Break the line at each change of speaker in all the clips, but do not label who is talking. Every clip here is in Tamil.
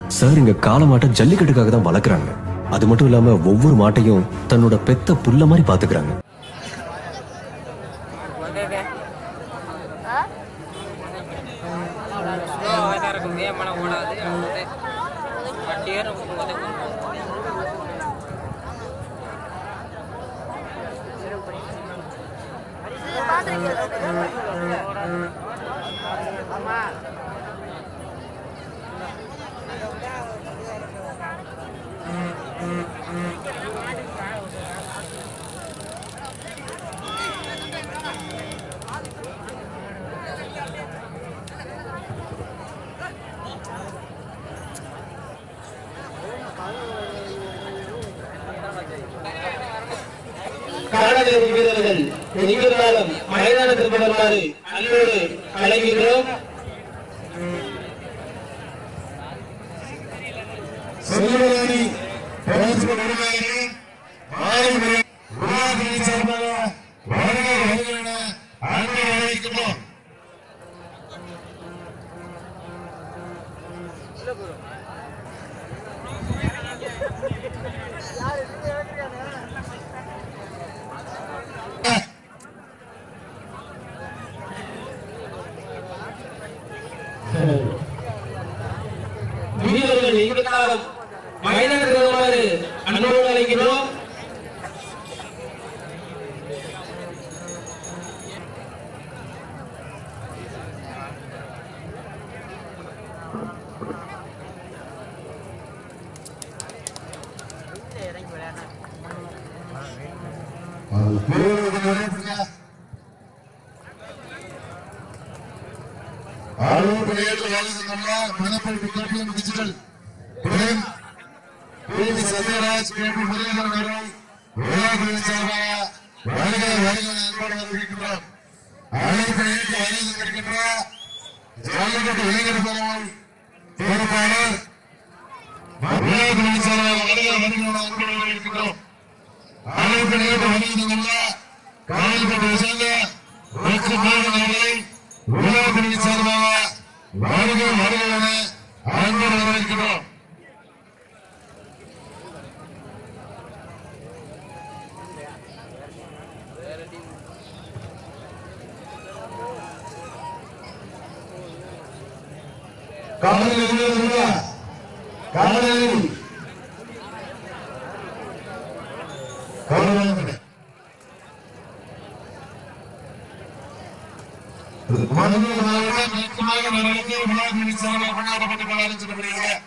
சார் இங்க காளை மாட்டை ஜல்லிக்கட்டுக்காக தான் வளர்க்குறாங்க அது மட்டும் இல்லாம ஒவ்வொரு மாட்டையும் தன்னோட பெத்த புள்ள மாதிரி பாத்துக்கிறாங்க
ஸ்லோவாக தான் இருக்கும் வேகமான ஓடாது வந்து வண்டி ஏறும் போது
காடகரி வீரர்கள் எங்கிருந்தாலும் மைதானத்திற்கு வருமாறு அன்போடு அழைக்கின்றோம்
செல்வராணி பரஸ்பர உரிமையாளர்களே, மாணவர்களே, உருவாக்குதல் சார்பாக வருக வருக என அன்போடு அழைக்கின்றோம்.
வீரர்கள் எங்கிருந்தாலும் மைதானத்திற்கு வருமாறு அன்போடு அழைக்கின்றோம்
வீரர்கள் வரவேற்க. ஆளுநர் பணியேற்ற வேலை செஞ்சோம்னா, மணப்பள்ளி கேபிஎம் டிஜிட்டல் பிரேம் P. V. Sathyaraj KP Murugan அவர்கள் விழாக்குழு சார்பாக வருக வருக என அன்போடு வரவேற்கின்றோம். ஆளுநர் ஏற்று வேலை செஞ்சிருக்கின்ற ஜல்லிக்கட்டு இளைஞர் பேரவை பொறுப்பாளர் விழாக்குழு சார்பாக வருக வருக என அன்போடு வரவேற்கின்றோம். ஆளுநர் ஏற்று வேலை செஞ்சுள்ள காவல்துறை சேர்ந்த வெற்றி மோகன் அவர்களை விழாக்குழு சார்பாக வருக வருக என அன்போடு வரவேற்கின்றோம் காலையில் இருக்கிறது காலையில் காலையில் மதுரை மாவட்டம் நெருக்கமாக நடந்து விழாக்குழு சார்பாக கொண்டாடப்பட்டு கொண்டாடப்படுகிறது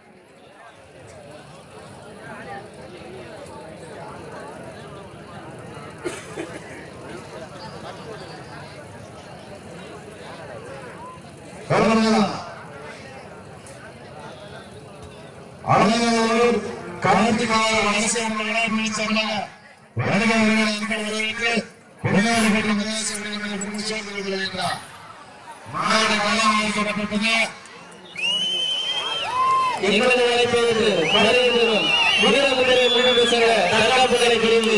அனைவரும் கார்த்திகாய அரசியல் விழாக்குழு சார்பாக வருக வருக அன்பு வரவேற்று பின்னாடி பெற்ற பிரதேச விருதுகளை விரும்பி சேர்ந்து வருகிறார் மாவட்ட களம் அளிக்கப்பட்டிருப்பது
எங்களது அழைப்பதற்கு வருகை தரும் வீரகுதிரை முன்னெடுப்பு சங்க தற்காப்பு கலை பிரிவு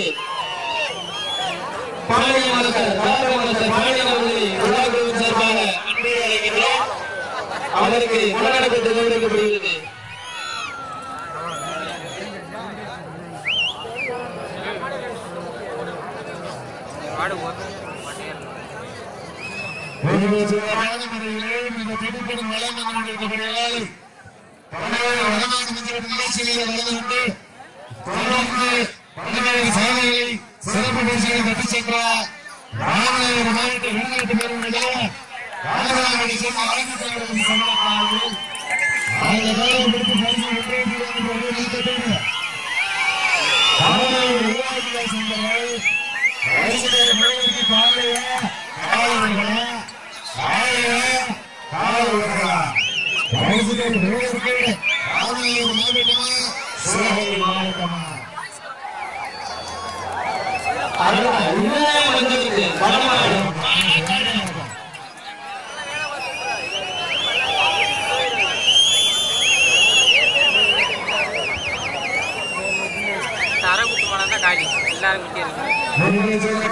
பாண்டிய மலசர் தாரக மலசர் பாண்டியன் அவர்களை விழாக்குழுவின் சார்பாக அன்போடு அழைக்கின்றோம் அவருக்கு கொண்டாடப்பட்டு கௌரவிக்கப்படுகிறது
ஆடு ஓடும் வண்டி ஏறும்
ஒரு சிறப்பான முறையிலே இந்த திடுக்கிடும் வளம் வந்து கொண்டிருக்கப்படுவதால் பல்வேறு வடநாடு மந்திர நிகழ்ச்சிகளில் கலந்து கொண்டு தொடர்ந்து பல்வேறு சாதனைகளை சிறப்பு பரிசுகளை பெற்று சென்ற ராமநாதபுரம் மாவட்ட விளையாட்டு பேரவையிலே ராமநாதபுரம் சேர்ந்த அரசு தலைவர்கள் சம்பளத்தாளர்கள் அந்த காலம் கொடுத்து பரிசு வெற்றி ராமநாதபுரம் விளையாட்டு சென்றவர்கள் பரிசுகளை பெறுவதற்கு காலையா காவலர்களா காலையா காவலர்களா பரிசுகளை பெறுவதற்கு ராமநாதபுரம் மாவட்டமா சிவகங்கை மாவட்டமா
அருணா உண்மையாக வந்திருக்கு வடமாடு
தர குத்து போனா தான் காலி எல்லாரும் குட்டி இருக்கு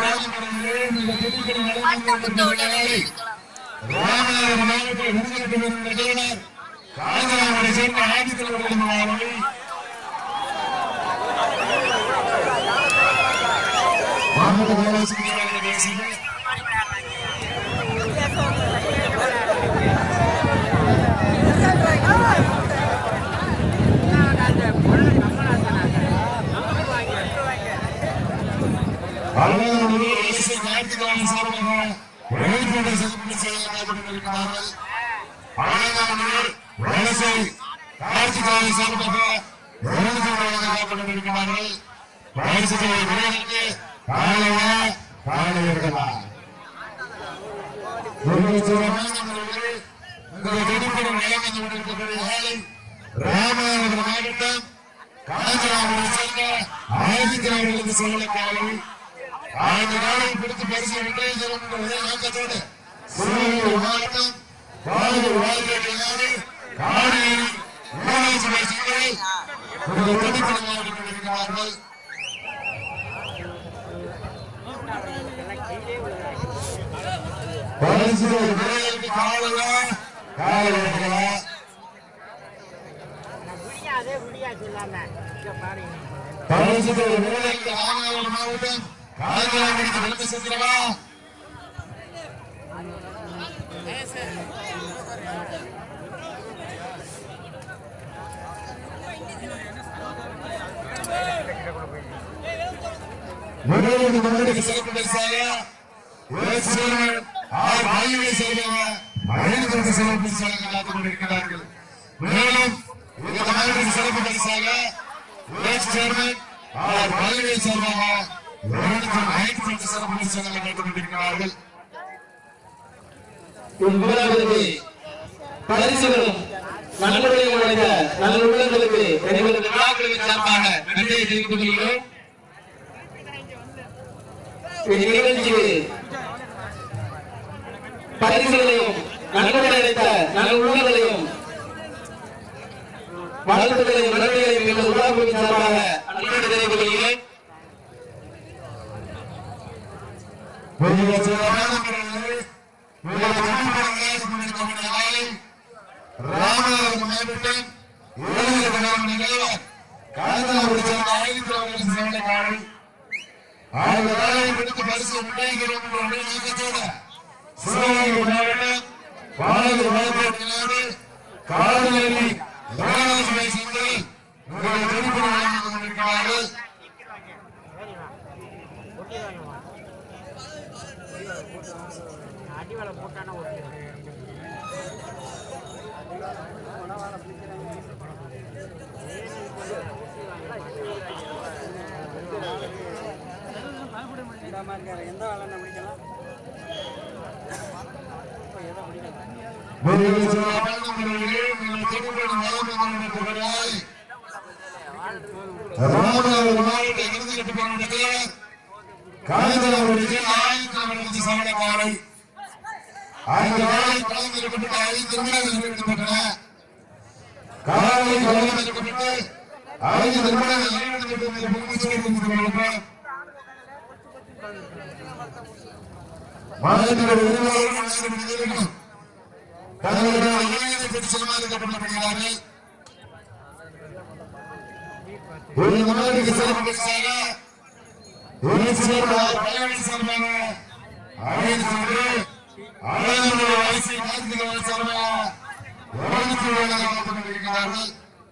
ராமநாதபுரம் மாவட்ட விடுதலை பெறும் நிகழ்ச்சியினர் காஞ்சிபுரத்தை சேர்ந்த ஆதித்தலைவர்கள் மாணவர்கள் மாவட்ட வேளாண் பேசுகிறேன் அலுவலகங்களில் இயேசு ஞாயிற்றுக்கிழமை சார்பாக வெளிப்படை சிறப்பு செய்யப்பட்டிருக்கிறார்கள் அலுவலகங்களில் வலசை ஞாயிற்றுக்கிழமை சார்பாக வெளிப்பட்டிருக்கிறார்கள் வயசுக்கு வீரர்களுக்கு காலையா காலையர்களா ராமநாதபுரம் மாவட்டம் காஞ்சிபுரம் சேர்ந்த ஆயிரத்தி அவர்களுக்கு செல்வதற்காக ஐந்து நாளை பிடித்து பரிசு விட்டை செல்லும் ஒரே நோக்கத்தோடு சிவகங்கை மாவட்டம் காவிரி வாழ்க்கை காவிரி ஊராட்சி பரிசுகளை ஒரு தொகுப்பில் மாவட்டத்தில் பரிசு விரைவுக்கு காலையா காலையா
முடியாது முடியாது இல்லாம இங்க பாருங்க
பரிசு விரைவுக்கு ராமநாதபுரம் மாவட்டம் காஞ்சிபுரம் வெள்ளி சந்திரமா முதலில் மன்னருக்கு சிறப்பு பரிசாக உயர்ச்சியர் ஆர் வாயுவை செய்தவர் ஐந்து சிறப்பு பரிசாக காத்துக் கொண்டிருக்கிறார்கள் மேலும் இந்த மன்னருக்கு சிறப்பு பரிசாக உயர்ச்சி சேர்மன் ஆர் வாயுவை செய்தவங்க ஐந்து சிறப்பு பரிசாக காத்துக் கொண்டிருக்கிறார்கள்
இவ்விழாவிற்கு பரிசுகளும் நன்கொடையும் அளித்த நல்லுள்ளங்களுக்கு எங்களது விழாக்குழுவின் சார்பாக நன்றியை தெரிவித்துக் கொள்கிறோம் இந்நிகழ்ச்சிக்கு பரிசுகளையும் நன்கொடை அளித்த நல்லுள்ளங்களையும் வாழ்த்துக்களையும் நன்றிகளையும் எங்களது விழாக்குழுவின் சார்பாக நன்றியை தெரிவித்துக் கொள்கிறேன்
மிக சிறப்பான முறையில் மிக சிறப்பாக கொண்டிருக்கக்கூடிய நாளை ராமநாதபுரம் மாவட்டம் ஏழு கிராம நிலையம் காஞ்சிபுரம் சேர்ந்த ஆயிரத்தி அவர்களின் சேவலை காலை ஆயிரம் நாளை பிடித்து பரிசு உண்டாகிறோம் என்ற ஒரே நோக்கத்தோடு சிவகங்கை மாவட்டம் பாலகர் வழக்கு நாடு காவலி ராமநாதபுரை சேர்ந்து மிக திருப்பி வழங்கிக் கொண்டிருக்கிறார்கள்
அடி வேலை போட்டானா ஓட்டி எந்த வேலை முடிக்கலாம் எதை முடிக்கலாம்
மிக சிறப்பான முறையில் மிக திருப்பி வழங்கிக் கொண்டிருக்கிறார்கள் ராமநாதபுரம் மாவட்ட இறுதி கட்டுப்பாடு காஞ்சிபுரத்திற்கு ஆயிரத்தி அவர்களுக்கு சமண காலை ஐந்து நாளை கலந்திருக்கப்பட்ட ஐந்து நிமிடங்கள் நிறைவேற்றப்பட்டன காலை கலந்திருக்கப்பட்டு ஐந்து நிமிடங்கள் நிறைவேற்றப்பட்டு பூமிச்சூர் மாநில உரிமையாளர்கள் தங்களுடைய இளைஞரை பெற்று சமாளிக்கப்பட்டிருக்கிறார்கள் ஒரு நாளைக்கு சிறப்பு பரிசாக ஒரு சிறப்பாக பயணி சார்பாக ஐந்து சென்று ஐநூறு வயசு கார்த்திகை சார்பாக எவ்வளவு வேலையாக பார்த்துக் கொண்டிருக்கிறார்கள்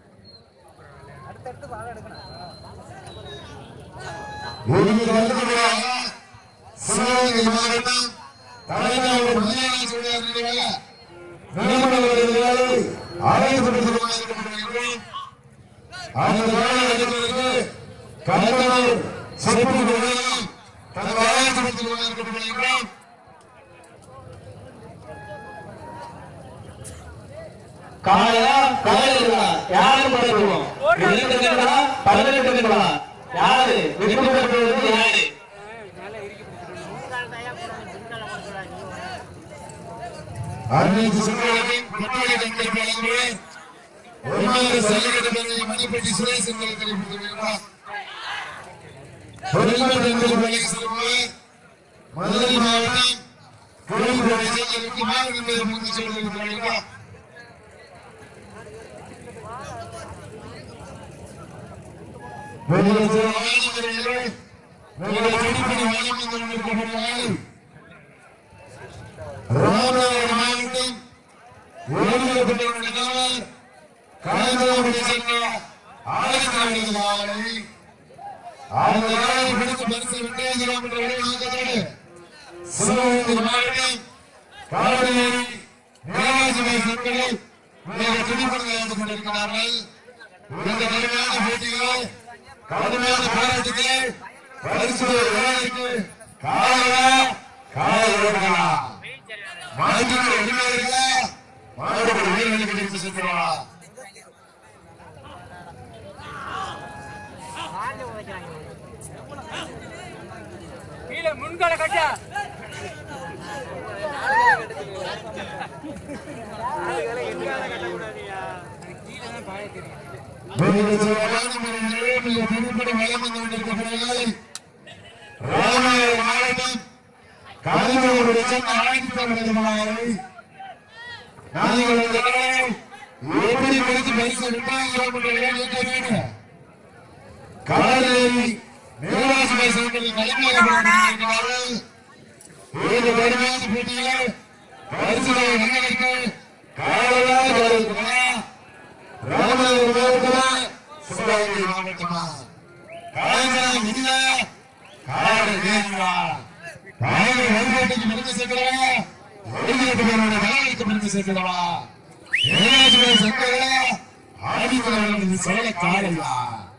ஒரு வருடங்களாக சிவகங்கை மாவட்டம் தலைநகர் மலையாள சூழலில் நிலமணவர்கள் ஆலயப்படுத்துவதாக அந்த வேலை எடுப்பதற்கு கலைஞர் சிறப்பு விருதுகளும் தனது ஆலயத்தில் வழங்கப்படுகின்றோம்
காலையா காலையா யாரும் படைக்கிறோம் இரண்டு கண்களா பதினெட்டு கண்களா யாரு வெற்றி பெற்றுவது யாரு
அனைத்து சுற்றுலாவின் பட்டியலை தங்களுக்கு வழங்குவேன் ஒரு மாத சல்லிக்கட்டு மணிப்பட்டி சுரேஷ் என்பதை தெரிவித்துள்ளார் தொழில்நுட்ப எங்களுக்கு வழங்கி செல்வோர் மதுரை மாவட்டம் கோழிக்கோடு சேர்ந்த முக்கியமான என்பதை முக்கிய சொல்வதற்கு வழங்குகிறார் உங்கள் சில ஆளுநர்களே, உங்கள் அடிப்படை வளம் என்று கொண்டிருக்கிறார்கள். ராமநாதபுரம் மாவட்டம் ஓடிக்கப்பட்டவருடைய கணவர் காஞ்சிபுரம் சென்ற ஆயிரத்தி நாளை அந்த நாளை பிடித்து பரிசு விட்டேந்திரம் என்ற விரைவாக்கத்தோடு சிவகங்கை மாவட்டம் காவடியேரி மேலாசிமை சங்கங்கள் மிக துடிப்புடன் நடந்து கொண்டிருக்கிறார்கள் இந்த கடுமையான போட்டியிலே கடுமையான போராட்டத்திலே பரிசு விளையாட்டு காலையா காலை ஓடுகளா மாற்றுகள் உரிமையாளர்களா மாடுபடி வீரர்களுக்கு எடுத்து சென்றவா
காலில் உதைக்கிறாங்க
கீழே முன்கால கட்டா
எதுக்காக கட்டக்கூடாதுயா
கீழே தான் பாய தெரியும்
நீங்கள் சில ஆளுநர்களே, மிக துடிப்புடன் வலம் வந்து கொண்டிருக்கிறார்கள் ராமநாதபுரம் மாவட்டம் காஞ்சிபுரம் சென்ற ஆயிரத்தி தொள்ளாயிரத்தி நாங்கள் இந்த நாளை எப்படி பிடித்து பரிசு விட்டாங்கிறோம் என்ற விளையாட்டு வேண்டும் காலையில் மேலாசி பேசுவதில் கலைஞர்கள் இந்த கடுமையான போட்டியிலே பரிசுகளை வென்றெடுத்து காலையாக இருக்கிறார் ராமநாதபுரம் மாவட்டமா சிவகங்கை மாவட்டமா காயங்கரம் இல்ல காடு நேரா காயங்க வழிபாட்டுக்கு மருந்து சேர்க்கிறவா வழிபாட்டு பேரோட வேலைக்கு மருந்து சேர்க்கிறவா ஏழாச்சுமே சென்றவா ஆதிக்கிறவர்களுக்கு சொல்ல காலையா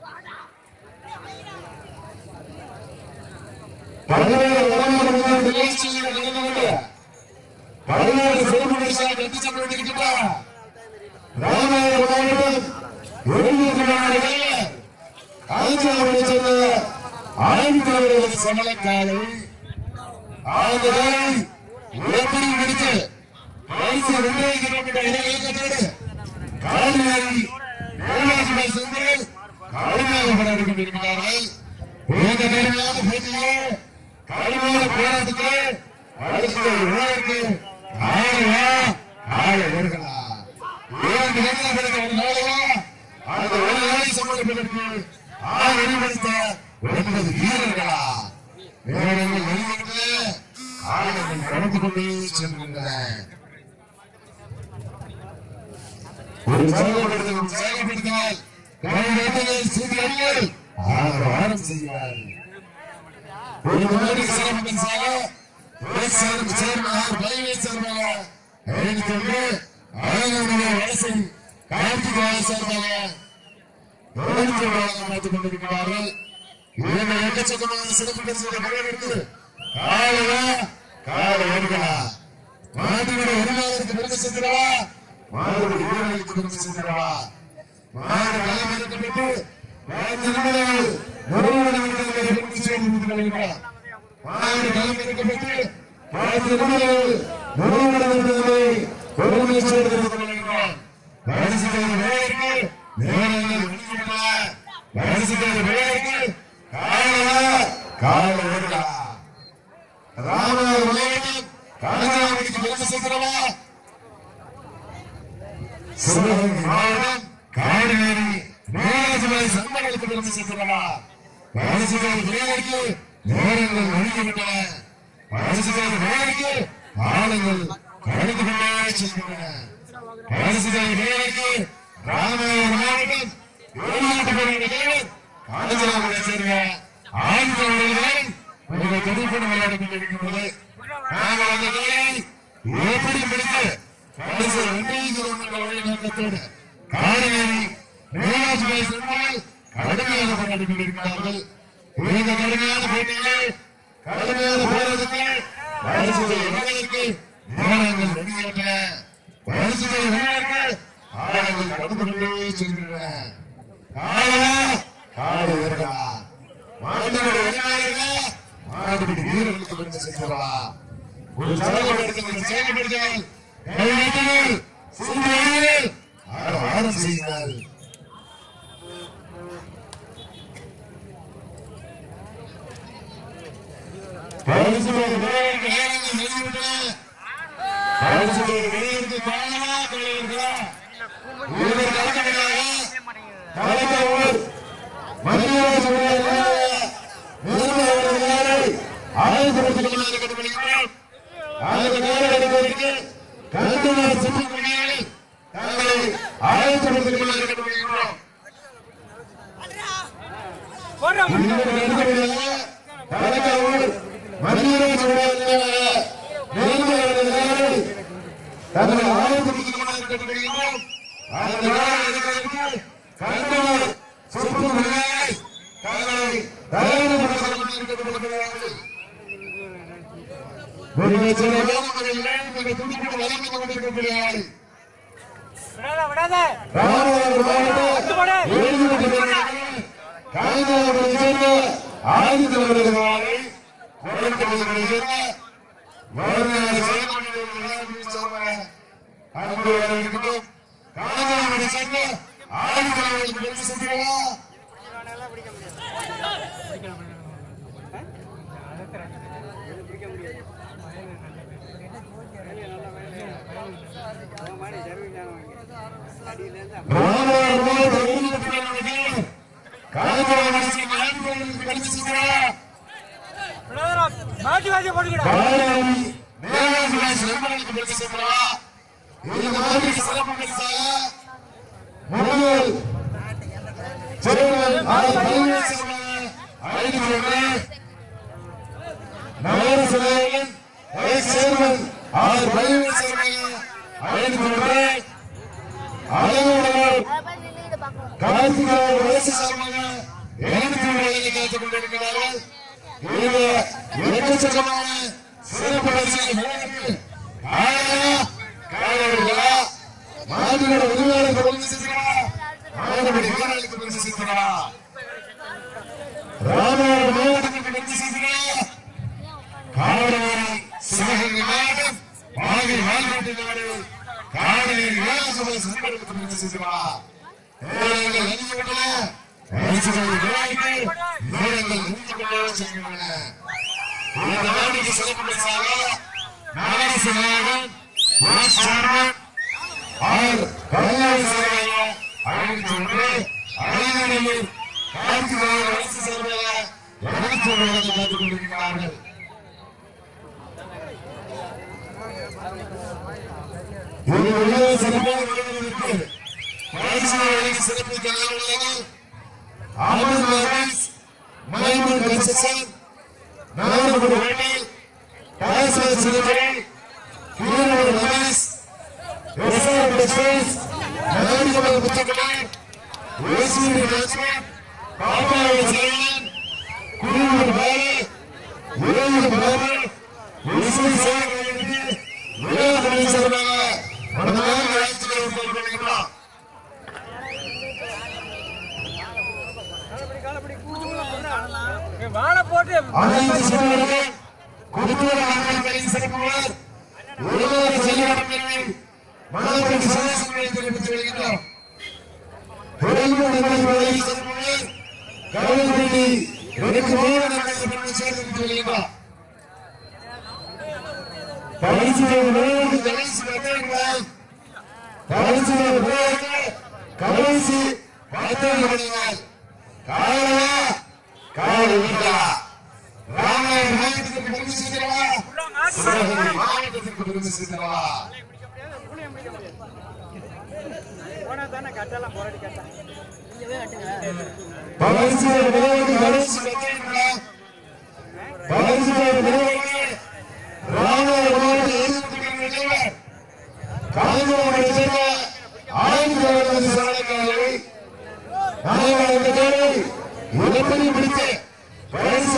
பதினேழு உடம்பு முதல் நிகழ்ச்சியில் நடந்து கொண்டு பதினேழு சிறப்பு பரிசாக கட்டி சென்று கொண்டிருக்கின்றார் ராமநாதபுரம் மாவட்டம் எழுநூறு காஞ்சிபுரம் சேர்ந்த ஆயிரத்தி சமலக்காலை ஆண்களை எப்படி முடித்து பரிசு வெள்ளை கிலோமீட்டர் இடையிலத்தோடு காலியாரி மேலாசிமை சென்று கடுமையாக போராடி கொண்டிருக்கிறார்கள் இந்த கடுமையான போட்டியிலே கடுமையான போராட்டத்திலே பரிசு விழாவுக்கு ஆளையா ஆளை வருகிறா ஏன் நிகழ்ச்சிகளுக்கு ஒரு நாளையா அந்த ஒரு நாளை சம்பந்தப்பட்டிருக்கு ஆள் வெளிப்படுத்த ஒன்பது வீரர்களா வீரர்கள் வெளியிட்டு ஆளுநர்கள் கடந்து கொண்டே செல்கின்றன ஒரு செயல்படுத்த ஒரு செயல்படுத்தினால் கைவேட்டைகள் சீக்கிரங்கள் ஆரவாரம் செய்வார் ஒரு முன்னாடி சிறப்பு சாக ஒரு சேர்ந்து சேர்ந்தார் பயிரை சேர்ந்தாங்க ஐநூத்தி அவர்களுடைய வயசை கார்த்திகாய சார்பாக கவனித்து வழங்கப்பட்டுக் கொண்டிருக்கிறார்கள் இவங்க எக்கச்சக்கமான சிறப்பு பரிசுகளை வரவேற்று காலையா காலை வருகளா மாட்டுடைய உரிமையாளருக்கு பெருமை சேர்க்கிறவா மாடுடைய வீரர்களுக்கு பெருமை சேர்க்கிறவா மாடு களம் இறக்கப்பட்டு பதினஞ்சு நிமிடங்கள் ஒரு நிமிடங்கள் பெருமை சேர்ந்து கொண்டிருக்கிறார் மாடு களம் இறக்கப்பட்டு பதினஞ்சு நிமிடங்கள் ஒரு நிமிடங்களை பெருமை சேர்ந்து கொண்டிருக்கிறார் பரிசுகள் வேலைக்கு நேரங்கள் வெளியிடல பரிசுகள் வேலைக்கு காலையா காலை வருகளா ராமநாதபுரம் மாவட்டம் காஞ்சிபுரத்துக்கு பெருமை சேர்க்கிறவா சிவகங்கை மாவட்டம் காடுவேரி மேலாஜிமலை சந்தங்களுக்கு பெருமை சேர்க்கிறவா பரிசுகள் வேலைக்கு நேரங்கள் ஒழுங்கிவிட்டன பரிசுகள் வேலைக்கு ஆளுங்கள் கடந்து கொண்டே செல்கின்றன பரிசுகள் வேலைக்கு ராமநாதபுரம் மாவட்டம் வெளிநாட்டு பெருமைகள் காஞ்சிபுரத்தை சேர்ந்த ஆண்கள் உங்கள் துடிப்பட விளையாடி கொண்டிருக்கின்றது நாங்கள் அந்த வேலை எப்படி பிடித்து பரிசு வென்றிருக்கிறோம் என்ற ஒரே நோக்கத்தோடு காரிலேறி மேலாஜிமை சென்றால் கடுமையாக போராடி கொண்டிருக்கிறார்கள் இந்த கடுமையான போட்டியிலே கடுமையான போராட்டத்தில் பரிசுகளை வெல்வதற்கு நேரங்கள் வெளியேற்றன பரிசுகளை வெல்வதற்கு ஆளுங்கள் கடந்து கொண்டே செல்கின்றன காலையா காலை வருகிறா மாட்டுடைய உரிமையாளர்களா மாட்டுடைய வீரர்களுக்கு பெருமை சேர்க்கிறா ஒரு செயல்படுத்துங்கள் செயல்படுத்துங்கள் கைவிட்டுங்கள் சிறுமையில் ஆரம் செய்யுங்கள் பரிசுகள் வீரர்களுக்கு நேரங்கள் நெருங்கிவிட்டன பரிசுகள் வீரர்களுக்கு காணவா கொள்வீர்களா வீரர் கலக்கவில்லையா கலக்க ஊர் மத்திய தலைக்காவூர் மதியராஜ் உடைய தங்களை ஆயுதப்படுத்திக் கேட்டுக்கொள்கிறோம் அந்த நாள் கண்டவர் சொற்பு மனிதனை தங்களை தயாரிப்படுத்திக் கேட்டுக்கொள்கிறார்கள் ஒரு சில வேலைகளில் நீங்கள் துடிப்பு வழங்கிக் கொண்டிருக்கிறார்கள்
விடாத விடாத
ராமநாதபுரம் மாவட்டம் எழுதிவிட்டு காய்கறிகளை சேர்ந்த ஆயுத தலைவர்களை குறைந்தவர்களை சேர்ந்த வருவாய் செயல்படுகிறவர்களை அன்பு வரவேற்கிறோம் காய்கறிகளை சேர்ந்த ஆயுத தலைவர்களுக்கு நன்றி செலுத்துகிறோம் ராமநாதபுரம் மாவட்டம் எழுதிவிட்டு காய்கறிகளை சேர்ந்த ஆயுத தலைவர்களுக்கு நன்றி செலுத்துகிறோம்
விடாதடா மாட்டி வாசி போட்டுக்கிடா
பாலாரி மேலாண்மை சிறப்பாக பரிசு சென்றா இந்த மாதிரி சிறப்பு பரிசாக முதல் சேர்மன் ஆர் பழனிவேல் செல்வன் ஐந்து பேர்கள் நகர செயலன் vice chairman R Palanivel Selvan ஐந்து பேர்கள் அலுவலர் கார்த்திகாய் வயசு சார்பாக இரண்டு பேர்களை காத்துக் கொண்டிருக்கிறார்கள் இந்த எக்கச்சக்கமான சிறப்பு பரிசுகளை வழங்கி காலையா காலையா மாடுகளோட உரிமையாளருக்கு பரிசு செலுத்துகிறா மாடுபடி வீரர்களுக்கு பரிசு செலுத்துகிறா ராமநாதபுரம் மாவட்டத்திற்கு பரிசு செலுத்துகிறா காவலரை சிவகங்கை மாவட்டம் பாகை வாழ்நாட்டு நாடு காவலரை இளவரசபை சங்கருக்கு பரிசு செலுத்துகிறா வீரர்கள் அறிந்துவிட்டன பரிசுகளை விளையாட்டு வீரர்கள் அறிந்து கொள்ள செய்கின்றன இந்த நாட்டுக்கு சிறப்பு பரிசாக நகரசு நாயகன் வைஸ் சேர்மன் ஆர் கலைஞர் சேவையாக ஐநூத்தி ஒன்று அரியநல்லூர் கார்த்திகாய வயசு சேவையாக இருநூத்தி ஒன்று வழங்க காத்துக் கொண்டிருக்கிறார்கள் இவருடைய சிறப்பாக விளையாடுவதற்கு பரிசுகளை சிறப்பு கலைஞர்கள் ஆமன் வாரிஸ் மைமன் கன்செஷன் நாகர்கோடு வேண்டி பாஸ்வர் சிறுவரை திருநூறு ரமேஷ் எஸ்ஆர் டெக்ஸ்டைல்ஸ் நாகர்கோடு புத்தகங்களை ஓசிடி ராஜ்மன் பாப்பாவை சேவன் குருவூர் பாலு உறவு பாலு இசை சேவைகளுக்கு விளையாட்டு சார்பாக மனதான வாழ்த்துக்களை கொண்டிருக்கிறோம்
வாழை போட்டு
அனைத்து சிறுவர்கள் குடும்பங்கள் ஆண்கள் சிறப்புவர் ஒருவர் செயல்படுவதில் மாணவர்களுக்கு சந்தோஷங்களை தெரிவித்து வருகின்றோம் பெரும்பு நிறுவனங்களை சிறப்புவர் கவலைப்பள்ளி எனக்கு மாணவர்களை சேர்த்து வருகின்றோம் பரிசுகள் விளையாட்டு கடைசி பத்திரிகைகள் பரிசுகள் விளையாட்டு கடைசி பத்திரிகைகள் காலையா காலை வீட்டா ராமாயண மாவட்டத்திற்கு பெருமை சேர்க்கிறவா சிவகங்கை மாவட்டத்திற்கு பெருமை சேர்க்கிறவா
போனா தானே கட்டெல்லாம் போராடி கட்டா
பரிசுகள் விளையாட்டு கடைசி பத்திரிகைகள் பரிசுகள் விளையாட்டு ராமாயண மாவட்ட எதிர்ப்பு காஞ்சிபுரம் சேர்ந்த ஆயிரத்தி தொள்ளாயிரத்தி சரணக்காரர்களை நாங்கள் இந்த தேவை இளப்பணி பிடித்து பரிசு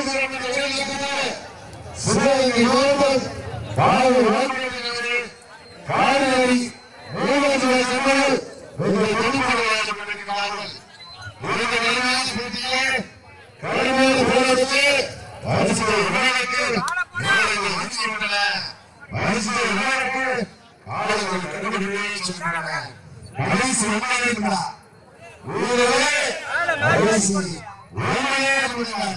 சிவகங்கை மாவட்டம் பாலூர் வாக்குறுதியாளர்கள் காரியாரி மேலாஜிவாய் சம்பளம் உங்களை தனிப்படையாக கொண்டிருக்கிறார்கள் இந்த நிலைமையான போட்டியிலே கடுமையான போராட்டத்திலே பரிசுகளை விளையாட்டு வீரர்கள் வெற்றியுள்ளன பரிசுகளை விளையாட்டு ஆளுநர்கள் கண்டுபிடிப்பை சொல்கின்றன பரிசு உண்மையா ஊரே பரிசு உண்மையே சொல்கிறார்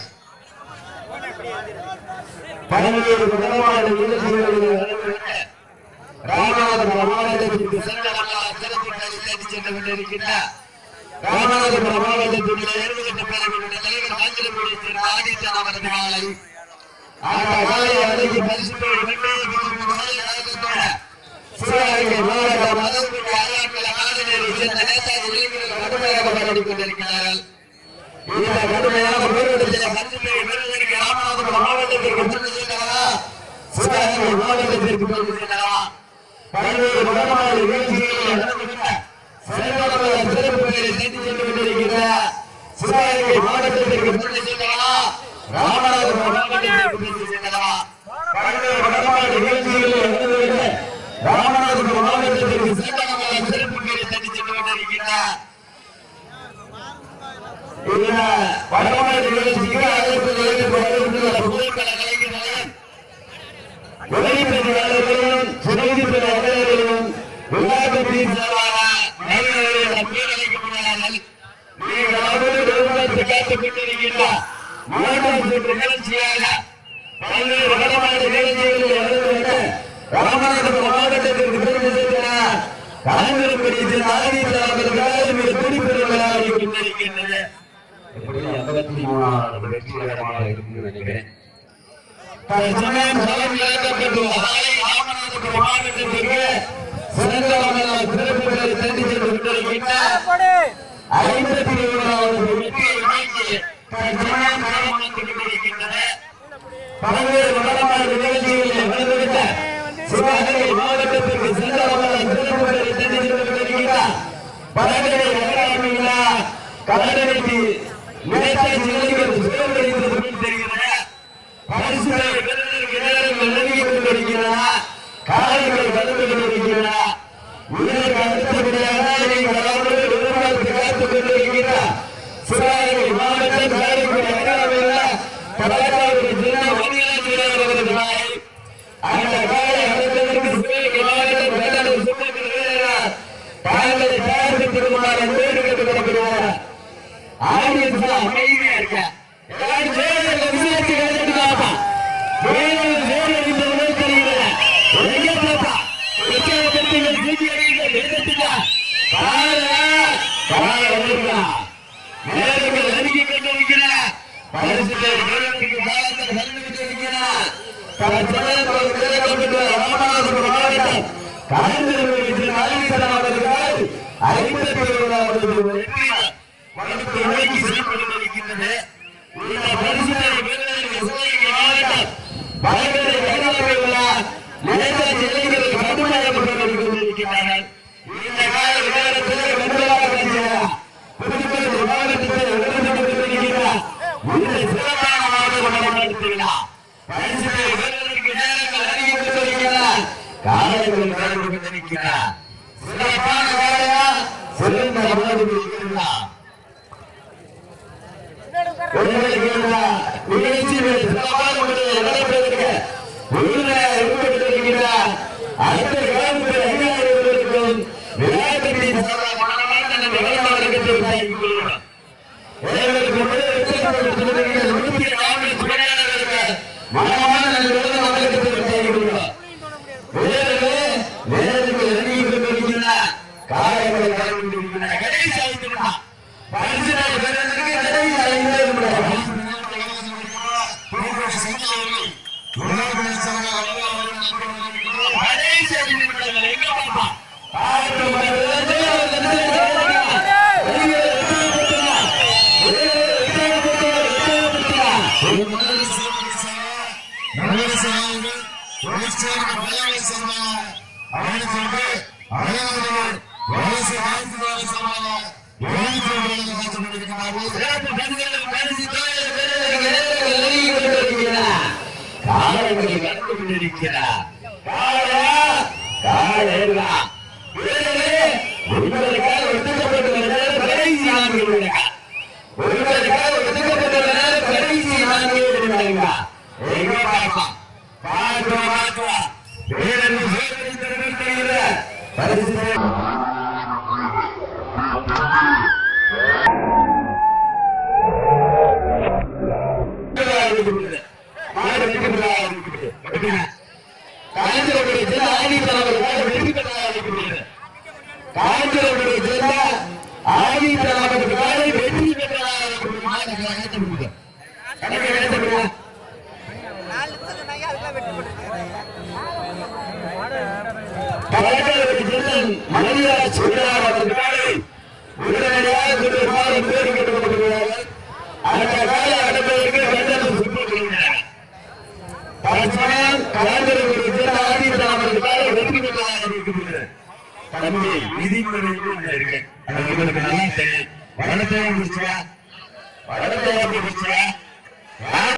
பல்வேறு குணமான நிகழ்ச்சிகளை வழங்குகின்ற ராமநாதபுரம் மாவட்டத்திற்கு சென்ற வரலாறு சிறப்பு தேடி சென்று கொண்டிருக்கின்ற ராமநாதபுரம் மாவட்டத்திற்கு எழுபத்தெட்டு பேர்களுடைய தலைவர் காஞ்சிரமொழி திரு ஆதித்தன் அவரது காலை அந்த காலை அடங்கி பரிசுத்தோடு வெண்மையை பெறும் மாலை நாயகத்தோட சிவகங்கை மாவட்டம் மதகுடி அருளாட்கள காலநேரி சேர்ந்த நேதாஜி இளைஞர்கள் கடுமையாக போராடி கொண்டிருக்கிறார்கள்
இந்த கடுமையான போராட்டத்தில் சந்திப்பை பெறுவதற்கு ராமநாதபுரம் மாவட்டத்திற்கு முன்னிலையாக சிவகங்கை மாவட்டத்திற்கு பெறுகின்றன பல்வேறு வடமாநில நிகழ்ச்சிகளில் நடந்துகின்ற சிறப்பான சிறப்பு பெயரை தேடி சென்று கொண்டிருக்கிற சிவகங்கை மாவட்டத்திற்கு முன்னிலையாக ராமநாதபுரம் மாவட்டத்திற்கு பெறுகின்றன பல்வேறு வடமாநில நிகழ்ச்சிகளில் நடந்துகின்ற ராமநாதபுரம் மாவட்டத்திற்கு சிறப்பான சிறப்பு பெயரை தேடி சென்று கொண்டிருக்கிற இந்த வடமாநில நிகழ்ச்சிக்கு அழைப்பு வருகின்ற புகைப்பட கலைஞர்கள் உதவிப்பதிவாளர்களும் சுதவிப்பட அலுவலர்களும் விளையாட்டுத்தின் சார்பாக நடுவர்களிடம் கீழழைக்கப்படுகிறார்கள் நீங்கள் அவரோடு நிறுவனத்தை காத்துக் கொண்டிருக்கின்ற மூன்றாம் சுற்று நிகழ்ச்சியாக பல்வேறு வடமாநில நிகழ்ச்சிகளில் நடந்துவிட்டு ராமநாதபுரம் மாவட்டத்திற்கு பெருமை சேர்க்கிறார் காங்கிரஸ் ஆதித்யாளர்கள் மிக துடிப்புடன் விளையாடி கொண்டிருக்கின்றது எப்படி ஐம்பத்தி மூணாவது வெற்றிகரமாக இருக்குன்னு நினைக்கிறேன் தற்சமயம் களம் இழக்கப்பட்டு அதாலே ராமநாதபுரம் மாவட்டத்திற்கு சிறந்த வகையான சிறப்புகளை தேடி சென்று கொண்டிருக்கின்ற
போடு
ஐம்பத்தி ஏழாவது வெற்றியை நோக்கி தற்சமயம் களம் வந்து கொண்டிருக்கின்றன பல்வேறு வடமாநில நிகழ்ச்சிகளில் கலந்துவிட்ட சிவகங்கை மாவட்டத்திற்கு சிறந்த வகையான சிறப்புகளை தேடி சென்று கொண்டிருக்கின்ற பலகடை நகராமையில் கடலுக்கு நேதாஜி இளைஞர் சுதந்திரம் தெரிகிறது பரிசுகளை பெறுவதற்கு நேரங்கள் நெருங்கிக் கொண்டிருக்கின்றன காலங்கள் கடந்து கொண்டிருக்கின்றன இதற்கு அடுத்தபடியாக நீங்கள் அவர்கள் எதிர்பார்த்து காத்துக் கொண்டிருக்கின்ற சிவகங்கை மாவட்டம் காரைக்குடி அகாடமியில் கலாச்சாரத்தை சின்ன மணியாளர் அந்த காலை அடுத்ததற்கு சிவகங்கை மாவட்டம் வேளாண் சுற்றுகிறார் தாங்களை தயாரித்து திருமாறு வேண்டுகட்டு கிடக்கிறார் ஆடியன்ஸ் அமைதியா இருக்க எல்லாரும் சேர்ந்து விசாரிச்சு கலந்துட்டு வேணும் வேணும் இந்த உணவு தெரியுது எங்க பாப்பா உற்சாகப்படுத்துங்கள் சீக்கிரம் எழுதுங்க பாருங்க பாரு வந்துருக்கா நேரங்கள் நெருங்கி கொண்டிருக்கிற பரிசுத்தை நேரத்துக்கு காலத்தை கலந்துகிட்டு இருக்கிற தற்சமயம் திறக்கப்பட்ட ராமநாதபுரம் மாவட்டம் காந்திரவர்களுக்கு நாகேஸ்வரன் அவர்கள் ஐம்பத்தி ஏழாவது வெற்றியாளர் வழக்கு நோக்கி செல்லப்பட்டு கொண்டிருக்கின்றது இந்த பரிசுகளை பெறுவதற்கு சிவகங்கை மாவட்டம் பல்வேறு இடங்களில் உள்ள நேதாஜி இளைஞர்கள் கடுமையாக்கப்பட்டு கொண்டிருக்கிறார்கள் இந்த கால நேரத்தில் வெண்கலாக பேசுகிறார் புதுக்கோட்டை மாவட்டத்தில் எழுதப்பட்டு கொண்டிருக்கிறார் இந்த சிறப்பான மாவட்டம் நடத்துகிறார் பரிசுகளை பெறுவதற்கு நேரங்கள் அறிவித்துக் கொண்டிருக்கிறார் காலங்கள் கடந்து கொண்டிருக்கிறார் சிறப்பான வேலையா சிறந்த மாதிரி இருக்கிறார் உங்களுக்கு இந்த நிகழ்ச்சியில் சிறப்பான முறையில் நடைபெறுவதற்கு உறுதுணையாக ஈடுபட்டிருக்கின்ற அனைத்து கிராமத்தில் அதிகாரிகளுக்கும் விளையாட்டுகளின் சார்பாக மனமார்ந்த நன்றி வழங்குவதற்கு தெரிவித்துக் கொள்கிறோம். உங்களுக்கு முதலில் வெற்றியாளர்கள் சொல்லுகிற நூற்றி நான்கு துணையாளர்களுக்கு மனமான நன்றி வழங்குவதற்கு தெரிவித்துக் கொள்கிறோம். வீரர்களே, நேரத்துக்கு நெருங்கிக் கொண்டிருக்கின்ற காயங்களை கலந்து கொண்டிருக்கின்ற கடைசி ஐந்து நிமிடம். பரிசுகளை பெறுவதற்கு கடைசி ஐந்து நிமிடம். கடைசி ஐந்து நிமிடங்கள் எங்க பாப்பா? ஆயிரத்தி தொள்ளாயிரத்தி எழுபத்தி ஏழு காலங்களை கடந்து கொண்டிருக்கிறார் காலா காலா வீரர்களே உங்களுக்காக ஒதுக்கப்பட்ட நேரம் கடைசி நான்கு நிமிடங்கள் உங்களுக்காக ஒதுக்கப்பட்ட நேரம் கடைசி நான்கு நிமிடங்கள் எங்க பார்க்கலாம் பார்க்கலாம் பார்க்கலாம் வீரர்கள் சேகரித்து தெரிகிற பரிசு காஞ்சிரபுரி ஜில்லா ஆதித்தலைவர் வெற்றி பெற்றார் காஞ்சிரபுரி ஜில்லா ஆதித்தலைவர் காலை வெற்றி பெற்றார் கலெக்டர் ஜில்லன் மணிராஜ் சுடார் அவர்கள் காலை உடனடியாக கொண்டு மாறி பேர் கட்டுக்கொண்டிருக்கிறார்கள்
கொடுக்குறேன் தம்பி விதிமுறைகள் ஒண்ணு இருக்கு அது உங்களுக்கு நல்லா தெரியும் வடத்தை பிடிச்சா வடத்தை பிடிச்சா